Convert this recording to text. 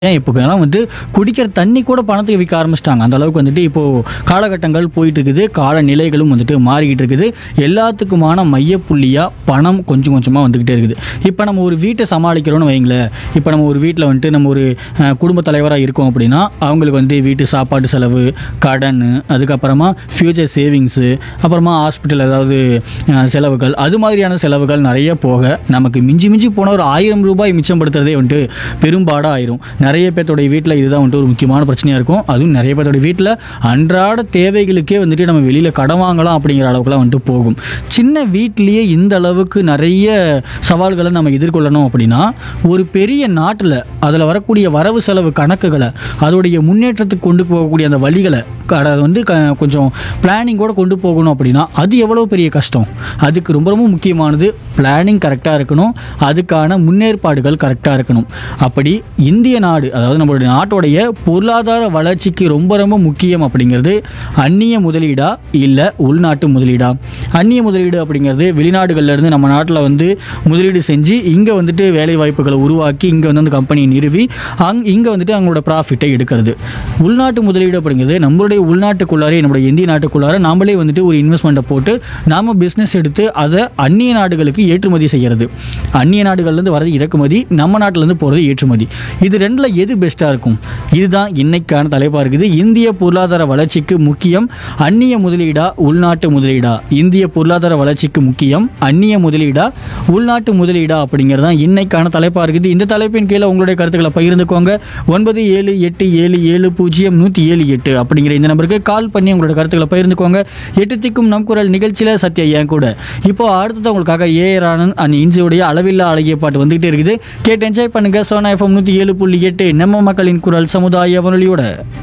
ஏன் இப்போலாம் வந்து குடிக்கிற தண்ணி கூட பணத்துக்கு விற்க ஆரம்பிச்சிட்டாங்க அந்த அளவுக்கு வந்துட்டு இப்போது காலகட்டங்கள் போயிட்டு இருக்குது காலநிலைகளும் வந்துட்டு மாறிக்கிட்டு இருக்குது எல்லாத்துக்குமான மையப்புள்ளியாக பணம் கொஞ்சம் கொஞ்சமாக வந்துக்கிட்டே இருக்குது இப்போ நம்ம ஒரு வீட்டை சமாளிக்கிறோம்னு வைங்களேன் இப்போ நம்ம ஒரு வீட்டில் வந்துட்டு நம்ம ஒரு அஹ், குடும்ப தலைவராக இருக்கோம் அப்படின்னா அவங்களுக்கு வந்து வீட்டு சாப்பாட்டு செலவு கடன் அதுக்கப்புறமா ஃப்யூச்சர் சேவிங்ஸு அப்புறமா ஹாஸ்பிட்டல் ஏதாவது அஹ், செலவுகள் அது மாதிரியான செலவுகள் நிறைய போக நமக்கு மிஞ்சி மிஞ்சி போன ஒரு ஆயிரம் ரூபாய் மிச்சப்படுத்துறதே வந்துட்டு பெரும்பாடாக ஆயிரும் நிறைய பேர்த்தோடைய வீட்டில் இதுதான் வந்துட்டு ஒரு முக்கியமான பிரச்சனையாக இருக்கும் அதுவும் நிறைய பேர்த்தோடைய வீட்டில் அன்றாட தேவைகளுக்கே வந்துட்டு நம்ம வெளியில் கடன் வாங்கலாம் அப்படிங்கிற அளவுக்குலாம் வந்துட்டு போகும் சின்ன வீட்டிலேயே இந்த அளவுக்கு நிறைய சவால்களை நம்ம எதிர்கொள்ளணும் அப்படின்னா ஒரு பெரிய நாட்டில் அதில் வரக்கூடிய வரவு செலவு கணக்குகளை அதோடைய முன்னேற்றத்துக்கு கொண்டு போகக்கூடிய அந்த வழிகளை க- அதை வந்து க கொஞ்சம் பிளானிங்கோட கொண்டு போகணும் அப்படின்னா அது எவ்வளோ பெரிய கஷ்டம் அதுக்கு ரொம்ப ரொம்ப முக்கியமானது பிளானிங் கரெக்டாக இருக்கணும் அதுக்கான முன்னேற்பாடுகள் கரெக்டாக இருக்கணும் அப்படி இந்திய நாடு அதாவது நம்மளுடைய நாட்டோடைய பொருளாதார வளர்ச்சிக்கு ரொம்ப ரொம்ப முக்கியம் அப்படிங்கிறது அந்நிய முதலீடா இல்லை உள்நாட்டு முதலீடா அந்நிய முதலீடு அப்படிங்கிறது வெளிநாடுகள்ல இருந்து நம்ம நாட்டில் வந்து முதலீடு செஞ்சு இங்கே வந்துட்டு வேலை வாய்ப்புகளை உருவாக்கி இங்கே வந்து அந்த கம்பெனியை நிறுவி அங் இங்கே வந்துட்டு அவங்களோட ப்ராஃபிட்டை எடுக்கிறது உள்நாட்டு முதலீடு அப்படிங்கிறது நம்மளுடைய உள்நாட்டுக்குள்ளாரே நம்மளுடைய இந்திய நாட்டுக்குள்ளார நாமளே வந்துட்டு ஒரு இன்வெஸ்ட்மெண்ட்டை போட்டு நாம பிஸ்னஸ் எடுத்து அதை அந்நிய நாடுகளுக்கு ஏற்றுமதி செய்கிறது அந்நிய நாடுகள்லேருந்து வரது இறக்குமதி நம்ம நாட்டிலேருந்து போகிறது ஏற்றுமதி இது ரெண்டில் எது பெஸ்ட்டாக இருக்கும் இதுதான் இன்னைக்கான தலைப்பாக இருக்குது இந்திய பொருளாதார வளர்ச்சிக்கு முக்கியம் அந்நிய முதலீடா உள்நாட்டு முதலீடா இந்திய பொருளாதார வளர்ச்சிக்கு முக்கியம் அந்நிய முதலீடா உள்நாட்டு முதலீடா அப்படிங்கிறது தான் இன்னைக்கான தலைப்பாக இருக்குது இந்த தலைப்பின் கீழே உங்களுடைய கருத்துக்களை பகிர்ந்துக்கோங்க ஒன்பது ஏழு எட்டு ஏழு ஏழு பூஜ்ஜியம் நூற்றி ஏழு எட்டு அப்படிங்கிற இந்த நம்பருக்கு கால் பண்ணி உங்களோட கருத்துக்களை பகிர்ந்துக்கோங்க எட்டு திக்கும் நம் குரல் நிகழ்ச்சியில் சத்யா ஏன் கூட இப்போ அடுத்தது உங்களுக்காக ஏஆர் ஆனந்த் அண்ட் இன்சியுடைய அளவில்லா அழகிய பாட்டு வந்துகிட்டே இருக்குது கேட்டு என்ஜாய் பண்ணுங்க சோனா எஃப்எம் நூற்றி ஏழு புள்ளி எட்டு நம்ம மக்களின் குரல் சமுதாய வானொலியோட